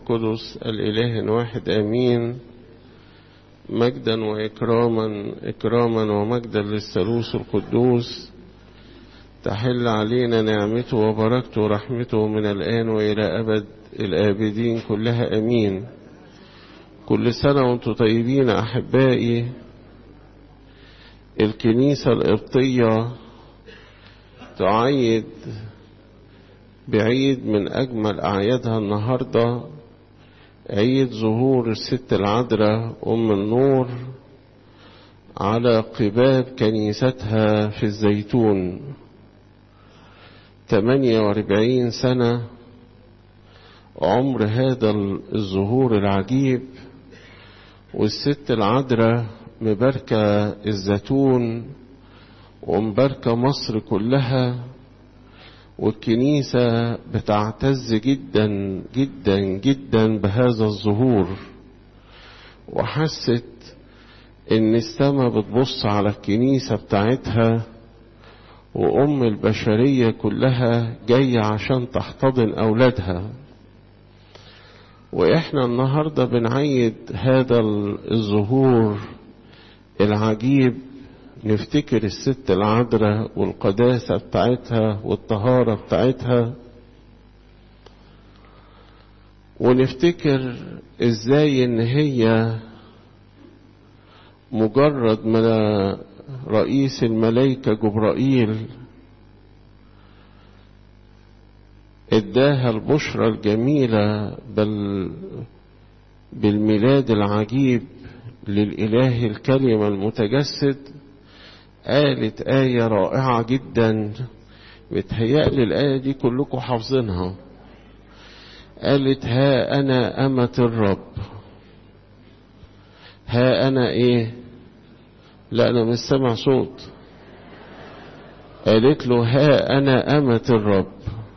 القدس الإله واحد آمين مجدا وإكراما إكراما ومجدا للثالوث القدوس تحل علينا نعمته وبركته ورحمته من الآن وإلى أبد الآبدين كلها أمين كل سنة وانتم طيبين أحبائي الكنيسة القبطية تعيد بعيد من أجمل أعيادها النهاردة عيد ظهور الست العذراء أم النور على قباب كنيستها في الزيتون 48 سنة عمر هذا الظهور العجيب والست العذراء مباركة الزيتون ومباركة مصر كلها والكنيسة بتعتز جدا جدا جدا بهذا الظهور وحست ان السماء بتبص على الكنيسة بتاعتها وام البشرية كلها جاية عشان تحتضن اولادها واحنا النهاردة بنعيد هذا الظهور العجيب نفتكر الست العذراء والقداسة بتاعتها والطهارة بتاعتها ونفتكر ازاي ان هي مجرد ما رئيس الملائكة جبرائيل اداها البشرى الجميلة بل بالميلاد العجيب للإله الكلمة المتجسد قالت آية رائعة جدا بتهيألي الآية دي كلكم حافظينها قالت ها أنا أمة الرب ها أنا إيه لا أنا مش سامع صوت قالت له ها أنا أمة الرب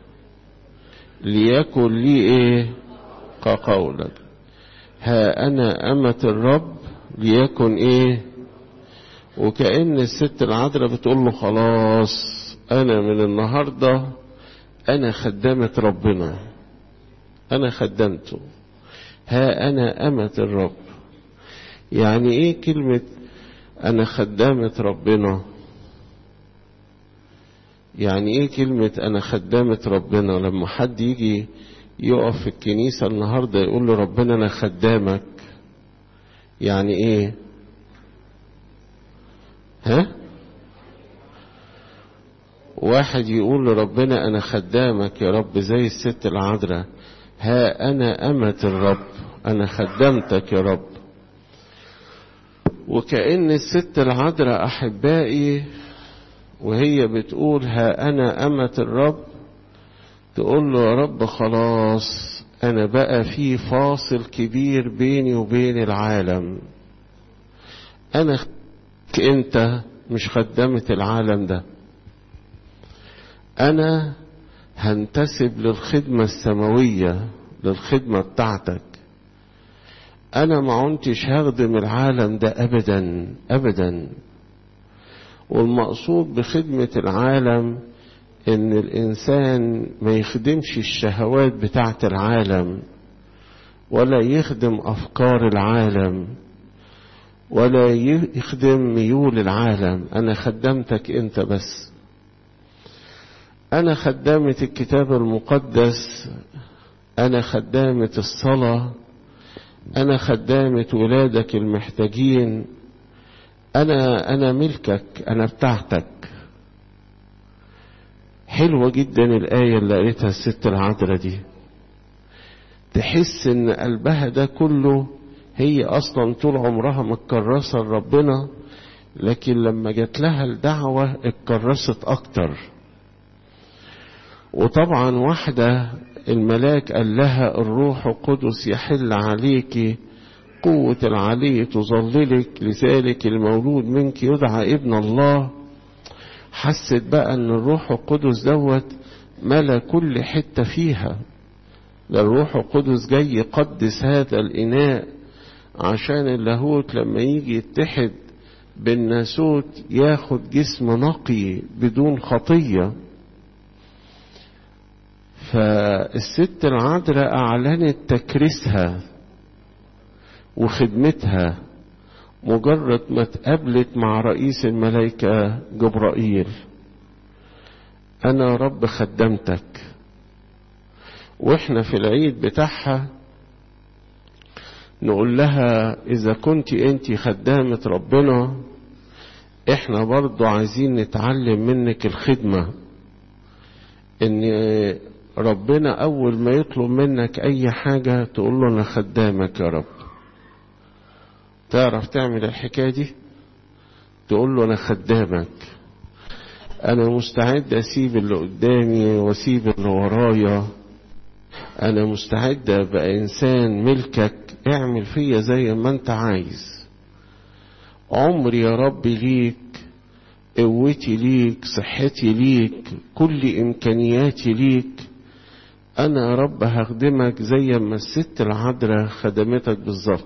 ليكن لي إيه كقولك ها أنا أمة الرب ليكن إيه وكأن الست العذراء بتقول له خلاص أنا من النهاردة أنا خدامة ربنا أنا خدمته ها أنا أمة الرب يعني إيه كلمة أنا خدامة ربنا يعني إيه كلمة أنا خدامة ربنا لما حد يجي يقف في الكنيسة النهاردة يقول له ربنا أنا خدامك يعني إيه ها واحد يقول لربنا انا خدامك يا رب زي الست العذراء ها انا امة الرب انا خدمتك يا رب وكأن الست العذراء احبائي وهي بتقول ها انا امة الرب تقول له يا رب خلاص انا بقى في فاصل كبير بيني وبين العالم انا انت مش خدمة العالم ده انا هنتسب للخدمة السماوية للخدمة بتاعتك انا ما عنتش هخدم العالم ده ابدا ابدا والمقصود بخدمة العالم ان الانسان ما يخدمش الشهوات بتاعة العالم ولا يخدم افكار العالم ولا يخدم ميول العالم انا خدمتك انت بس انا خدامة الكتاب المقدس انا خدامة الصلاة انا خدامة ولادك المحتاجين انا انا ملكك انا بتاعتك حلوة جدا الآية اللي قريتها الست العذراء دي تحس ان قلبها ده كله هي اصلا طول عمرها متكرسه لربنا لكن لما جات لها الدعوه اتكرست اكتر وطبعا واحده الملاك قال لها الروح القدس يحل عليك قوة العلي تظللك لذلك المولود منك يدعى ابن الله حست بقى ان الروح القدس دوت ملا كل حتة فيها ده الروح القدس جاي يقدس هذا الإناء عشان اللاهوت لما يجي يتحد بالناسوت ياخد جسم نقي بدون خطية فالست العذراء أعلنت تكريسها وخدمتها مجرد ما اتقابلت مع رئيس الملائكة جبرائيل أنا رب خدمتك وإحنا في العيد بتاعها نقول لها إذا كنت أنت خدامة ربنا إحنا برضو عايزين نتعلم منك الخدمة إن ربنا أول ما يطلب منك أي حاجة تقول له أنا خدامك يا رب تعرف تعمل الحكاية دي تقول له أنا خدامك أنا مستعد أسيب اللي قدامي وأسيب اللي ورايا أنا مستعد أبقى إنسان ملكك اعمل فيا زي ما أنت عايز عمري يا رب ليك قوتي ليك صحتي ليك كل إمكانياتي ليك أنا يا رب هخدمك زي ما الست العذراء خدمتك بالظبط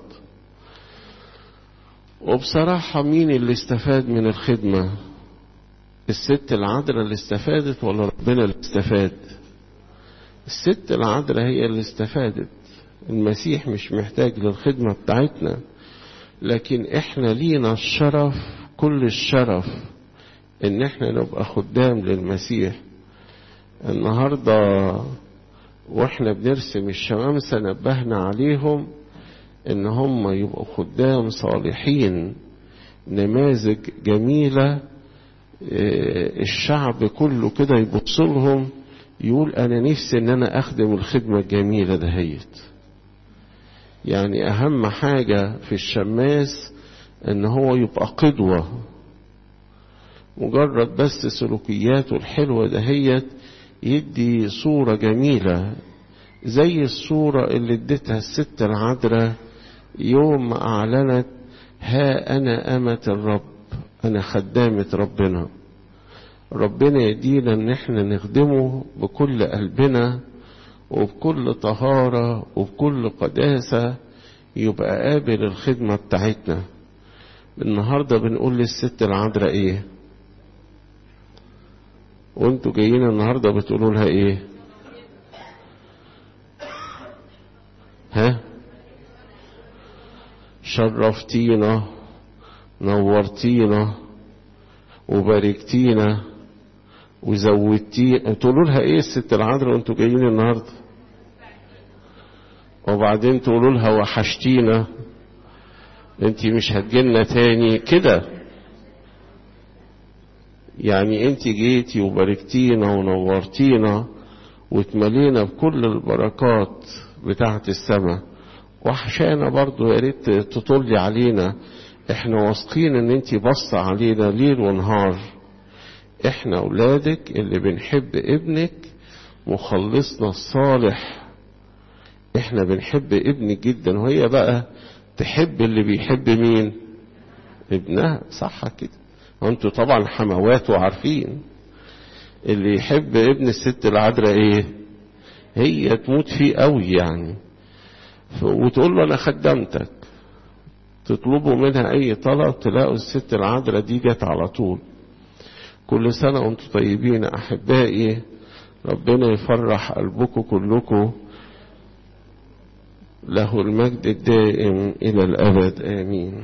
وبصراحة مين اللي استفاد من الخدمة الست العذراء اللي استفادت ولا ربنا اللي استفاد الست العذراء هي اللي استفادت المسيح مش محتاج للخدمة بتاعتنا لكن احنا لينا الشرف كل الشرف ان احنا نبقى خدام للمسيح النهاردة واحنا بنرسم الشمامسة نبهنا عليهم ان هم يبقوا خدام صالحين نماذج جميلة الشعب كله كده يبص لهم يقول انا نفسي ان انا اخدم الخدمة الجميلة دهيت يعني اهم حاجة في الشماس ان هو يبقى قدوة مجرد بس سلوكياته الحلوة دهيت يدي صورة جميلة زي الصورة اللي اديتها الست العذراء يوم ما اعلنت ها انا امة الرب انا خدامة ربنا ربنا يدينا ان احنا نخدمه بكل قلبنا وبكل طهارة وبكل قداسة يبقى قابل الخدمة بتاعتنا النهاردة بنقول للست العذراء ايه وانتوا جايين النهاردة بتقولوا لها ايه ها شرفتينا نورتينا وباركتينا وزودتينا تقولوا لها ايه الست العذراء وانتوا جايين النهارده وبعدين تقولوا لها وحشتينا انت مش هتجيلنا تاني كده يعني انت جيتي وباركتينا ونورتينا واتملينا بكل البركات بتاعة السماء وحشانا برضو يا ريت تطلي علينا احنا واثقين ان انت باصه علينا ليل ونهار احنا اولادك اللي بنحب ابنك مخلصنا الصالح احنا بنحب ابنك جدا وهي بقى تحب اللي بيحب مين ابنها صح كده وانتوا طبعا حموات وعارفين اللي يحب ابن الست العذراء ايه هي تموت فيه قوي يعني وتقول له انا خدمتك تطلبوا منها اي طلب تلاقوا الست العذراء دي جت على طول كل سنة وانتم طيبين احبائي ربنا يفرح قلبكم كلكم له المجد الدائم الى الابد امين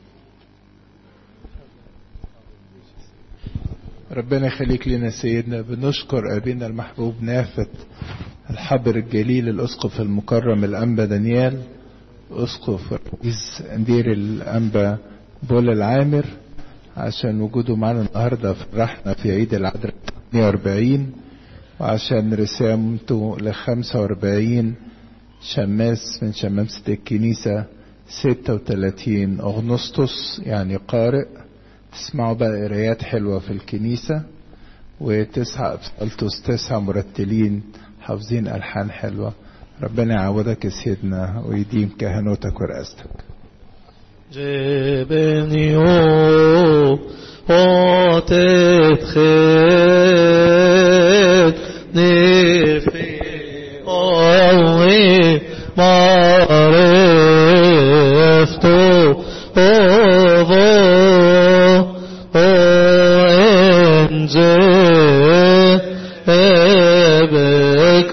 ربنا يخليك لنا سيدنا بنشكر أبينا المحبوب نافت الحبر الجليل الأسقف المكرم الأنبا دانيال أسقف رئيس دير الأنبا بول العامر عشان وجوده معنا النهارده فرحنا في عيد العذراء 42 وعشان رسامته ل 45 شماس من شمامسة الكنيسة 36 أغنسطس يعني قارئ تسمعوا بقى قرايات حلوة في الكنيسة وتسعة أبسطلتوس تسعة مرتلين حافظين ألحان حلوة ربنا يعوضك يا سيدنا ويديم كهنوتك ورئاستك جبني وتدخل نفي أوي ما